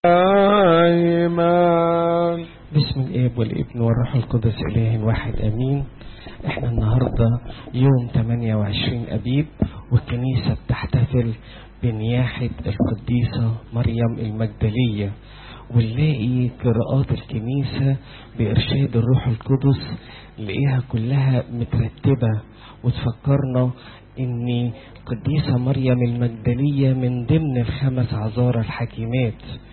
دائما باسم الاب والابن والروح القدس اله واحد امين احنا النهارده يوم 28 ابيب والكنيسه بتحتفل بنياحه القديسه مريم المجدليه ونلاقي قراءات الكنيسه بارشاد الروح القدس نلاقيها كلها مترتبه وتفكرنا ان القديسه مريم المجدليه من ضمن الخمس عذارى الحكيمات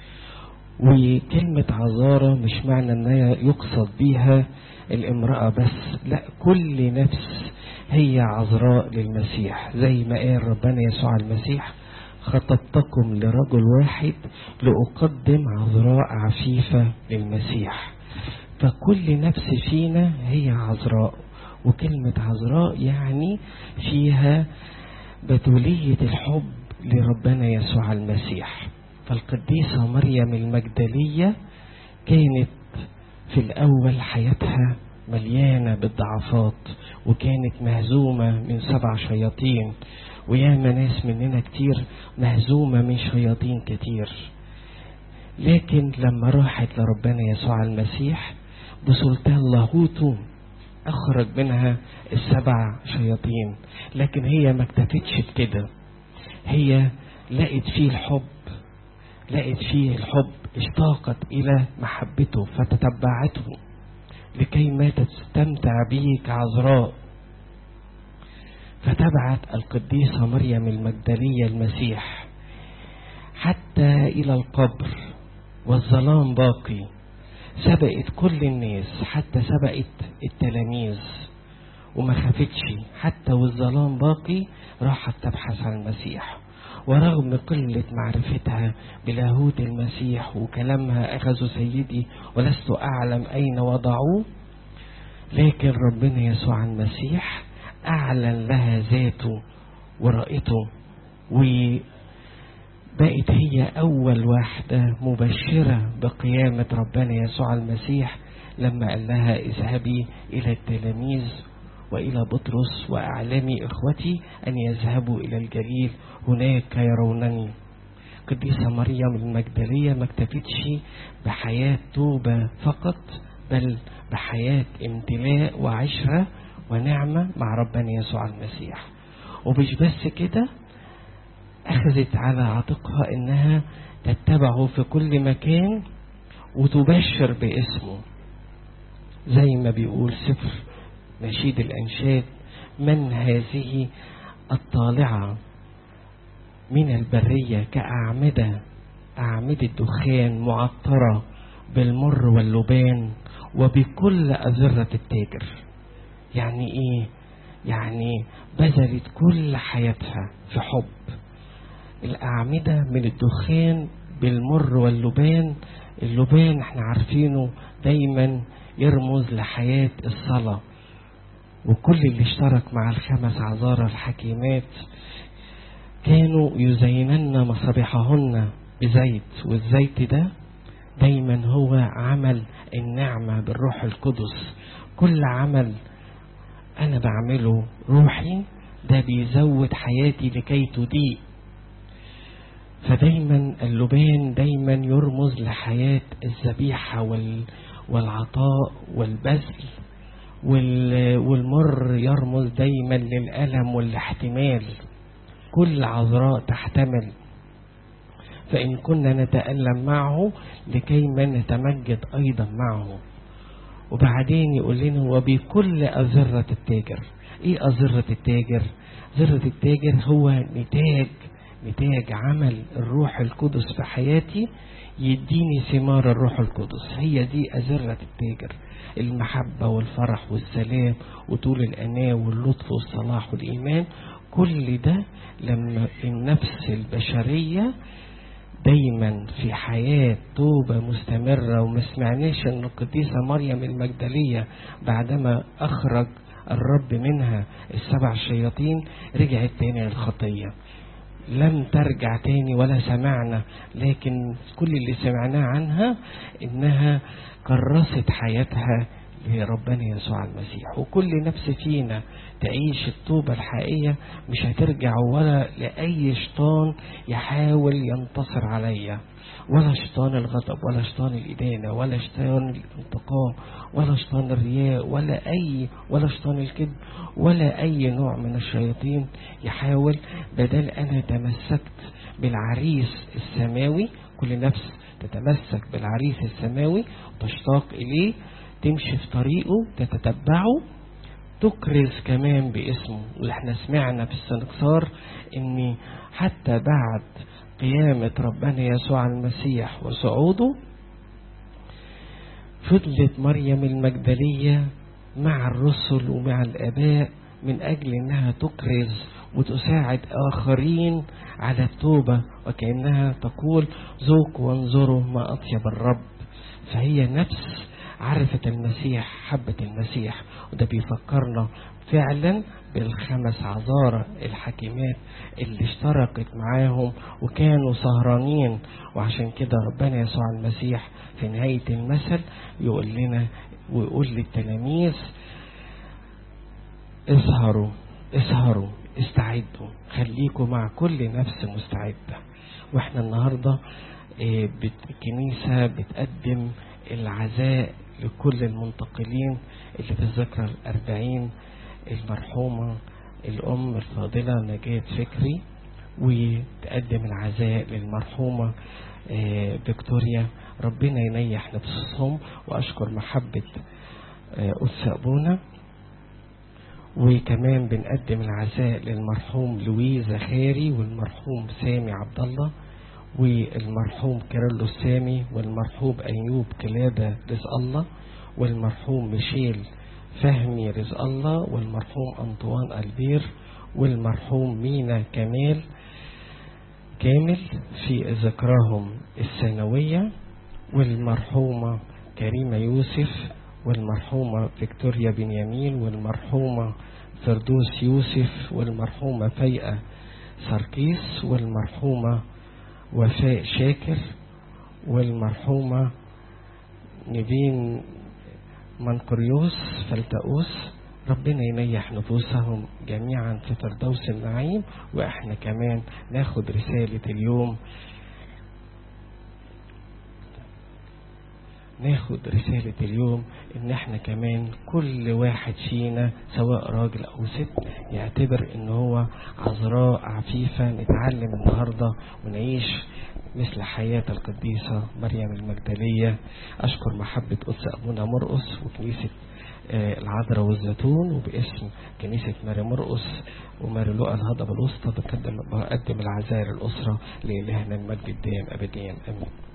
وكلمة عذارة مش معنى انها يقصد بيها الامرأة بس لا كل نفس هي عذراء للمسيح زي ما قال ربنا يسوع المسيح خطبتكم لرجل واحد لأقدم عذراء عفيفة للمسيح فكل نفس فينا هي عذراء وكلمة عذراء يعني فيها بتولية الحب لربنا يسوع المسيح فالقديسة مريم المجدلية كانت في الأول حياتها مليانة بالضعفات وكانت مهزومة من سبع شياطين وياما ناس مننا كتير مهزومة من شياطين كتير لكن لما راحت لربنا يسوع المسيح بسلطان لاهوته أخرج منها السبع شياطين لكن هي ما اكتفتش بكده هي لقت فيه الحب لقت فيه الحب اشتاقت إلى محبته فتتبعته لكي ما تستمتع به كعذراء فتبعت القديسة مريم المجدلية المسيح حتى إلى القبر والظلام باقي سبقت كل الناس حتى سبقت التلاميذ وما خافتش حتى والظلام باقي راحت تبحث عن المسيح ورغم قلة معرفتها بلاهوت المسيح وكلامها أخذوا سيدي ولست أعلم أين وضعوه لكن ربنا يسوع المسيح أعلن لها ذاته ورأته وبقت هي أول واحدة مبشرة بقيامة ربنا يسوع المسيح لما قال لها اذهبي إلى التلاميذ وإلى بطرس وأعلمي إخوتي أن يذهبوا إلى الجليل هناك يرونني قديسة مريم المجدلية ما اكتفتش بحياة توبة فقط بل بحياة امتلاء وعشرة ونعمة مع ربنا يسوع المسيح ومش بس كده أخذت على عاتقها إنها تتبعه في كل مكان وتبشر باسمه زي ما بيقول سفر نشيد الأنشاد من هذه الطالعة من البرية كأعمدة أعمدة دخان معطرة بالمر واللبان وبكل أذرة التاجر يعني إيه يعني بذلت كل حياتها في حب الأعمدة من الدخان بالمر واللبان اللبان احنا عارفينه دايما يرمز لحياة الصلاة وكل اللي اشترك مع الخمس عذارى الحكيمات كانوا يزينن مصابيحهن بزيت والزيت ده دايما هو عمل النعمة بالروح القدس كل عمل أنا بعمله روحي ده بيزود حياتي لكي تضيء فدايما اللبان دايما يرمز لحياة الذبيحة وال والعطاء والبذل والمر يرمز دايما للألم والاحتمال كل عذراء تحتمل فإن كنا نتألم معه لكي ما نتمجد أيضا معه وبعدين يقول لنا وبكل أذرة التاجر إيه أذرة التاجر ذرة التاجر هو نتاج نتاج عمل الروح القدس في حياتي يديني ثمار الروح القدس هي دي أذرة التاجر المحبة والفرح والسلام وطول الأناة واللطف والصلاح والإيمان كل ده لما النفس البشرية دايما في حياة توبة مستمرة وما سمعناش ان القديسة مريم المجدلية بعدما اخرج الرب منها السبع شياطين رجعت تاني للخطية لم ترجع تاني ولا سمعنا لكن كل اللي سمعناه عنها انها كرست حياتها لربنا يسوع المسيح وكل نفس فينا تعيش التوبة الحقيقية مش هترجع ولا لأي شيطان يحاول ينتصر عليا ولا شيطان الغضب ولا شيطان الإدانة ولا شيطان الانتقام ولا شيطان الرياء ولا أي ولا شيطان الكذب ولا أي نوع من الشياطين يحاول بدل أنا تمسكت بالعريس السماوي كل نفس تتمسك بالعريس السماوي وتشتاق إليه تمشي في طريقه تتتبعه تكرز كمان باسمه واحنا سمعنا في السنكسار ان حتى بعد قيامة ربنا يسوع المسيح وصعوده فضلت مريم المجدلية مع الرسل ومع الآباء من أجل أنها تكرز وتساعد آخرين على التوبة وكأنها تقول ذوقوا وانظروا ما أطيب الرب فهي نفس عرفت المسيح حبت المسيح وده بيفكرنا فعلا بالخمس عذارى الحكيمات اللي اشتركت معاهم وكانوا سهرانين وعشان كده ربنا يسوع المسيح في نهاية المثل يقول لنا ويقول للتلاميذ اسهروا اسهروا استعدوا خليكم مع كل نفس مستعدة واحنا النهاردة اه الكنيسة بتقدم العزاء لكل المنتقلين اللي في الذكرى الأربعين المرحومة الأم الفاضلة نجاة فكري وتقدم العزاء للمرحومة فيكتوريا ربنا ينيح نفسهم وأشكر محبة قدس أبونا وكمان بنقدم العزاء للمرحوم لويزا خيري والمرحوم سامي عبد الله والمرحوم كارلو سامي والمرحوم أيوب كلابة رزق الله والمرحوم ميشيل فهمي رزق الله والمرحوم أنطوان ألبير والمرحوم مينا كمال كامل في ذكراهم السنوية والمرحومة كريمة يوسف والمرحومة فيكتوريا بنيامين والمرحومة فردوس يوسف والمرحومة فيئة سركيس والمرحومة وفاء شاكر والمرحومة نبين منقريوس فلتؤوس ربنا ينيح نفوسهم جميعا في فردوس النعيم واحنا كمان ناخد رسالة اليوم ناخد رسالة اليوم ان احنا كمان كل واحد فينا سواء راجل او ست يعتبر ان هو عذراء عفيفة نتعلم النهاردة ونعيش مثل حياة القديسة مريم المجدلية أشكر محبة قدس أبونا مرقس وكنيسة العذراء والزيتون وباسم كنيسة ماري مرقس وماري لؤى الهضبة الوسطى بقدم بقدم العزاء للأسرة لإلهنا المجد الدائم أبديا آمين